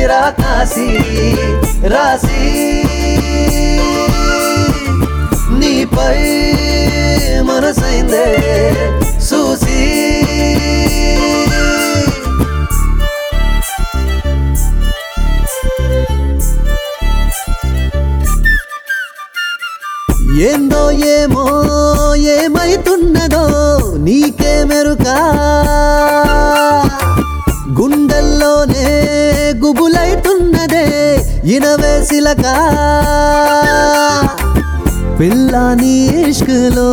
రాకాసి రాసి నీపై మనసైందే చూసి ఏందో ఏమో ఏమైతున్నదో నీకే మెరుకా గుండెల్లోనే గుబులైతున్నదే ఇనవేసిలక పిల్లాని ఇష్కులో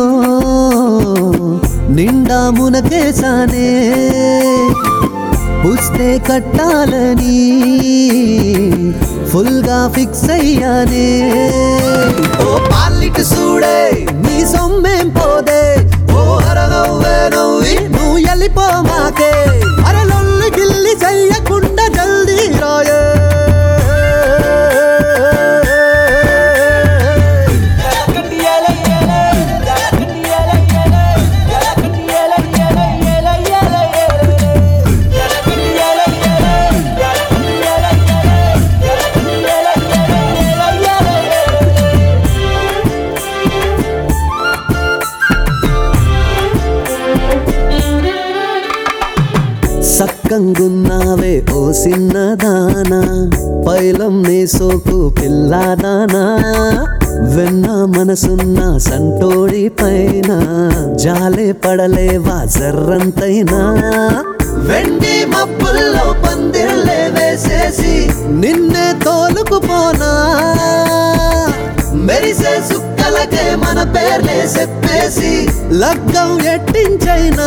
నిండా మునకేసానే పుస్తే కట్టాలని ఫుల్ గా ఫిక్స్ అయ్యానే ఓ పాలిట్ చూడే నీ సొమ్మేం పోదే ఓ అరనవ్వే నవ్వి నువ్వు వెళ్ళిపో మాకే అరలొల్లి గిల్లి చెయ్యకుండా జల్దీ రాయే సక్కంగున్నావే ఓ సిన్నదానా పైలం నీ సోకు పిల్లాదానా వెన్న మనసున్న సంటోడి పైన జాలే పడలేవా జర్రంతైనా వెండి మబ్బుల్లో పందిళ్ళే వేసేసి నిన్నే తోలుకుపోనా మెరిసే సుక్కలకే మన పేర్లే చెప్పేసి లగ్గం ఎట్టించైనా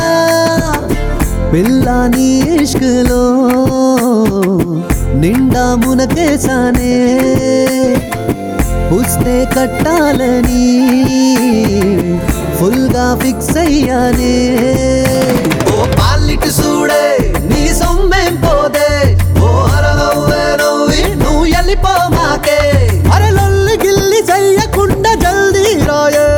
పిల్లాని ఇష్కులో నిండా మునకేసానే పుస్తే కట్టాలని ఫుల్ గా ఫిక్స్ అయ్యానే ఓ పాలిట్ చూడే నీ సొమ్మేం పోదే ఓ అరనవ్వే నవ్వి నువ్వు వెళ్ళిపో మాకే అరలొల్లి గిల్లి చెయ్యకుండా జల్దీ రాయే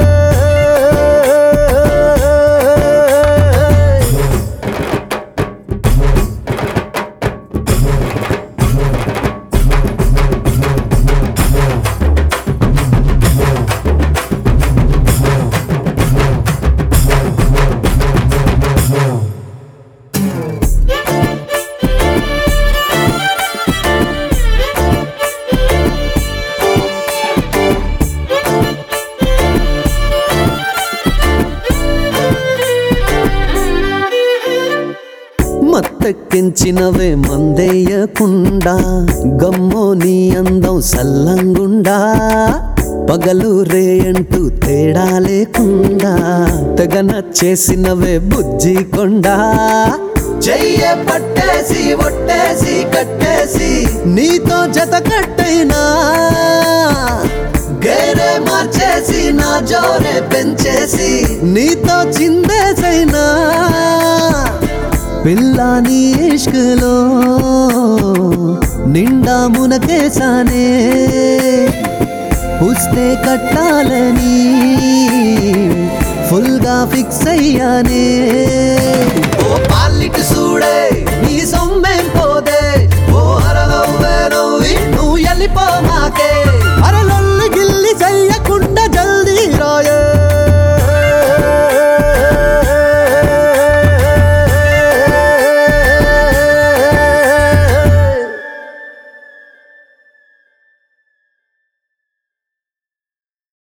మత్తెక్కించినవే మందేయకుండా గమ్మో నీ అందం సల్లంగుండా పగలు రేయంటూ తేడా లేకుండా తెగ నచ్చేసినవే బుజ్జి కొండా చెయ్య పట్టేసి ఒట్టేసి కట్టేసి నీతో జత కట్టైనా గేరే మార్చేసి నా జోరే పెంచేసి నీతో చిందేసైనా పిల్లాని ఇష్కులో నిండా మునకేసానే పుస్తే కట్టాలని ఫుల్ గా ఫిక్స్ అయ్యానే ఓ పాలిట్ చూడే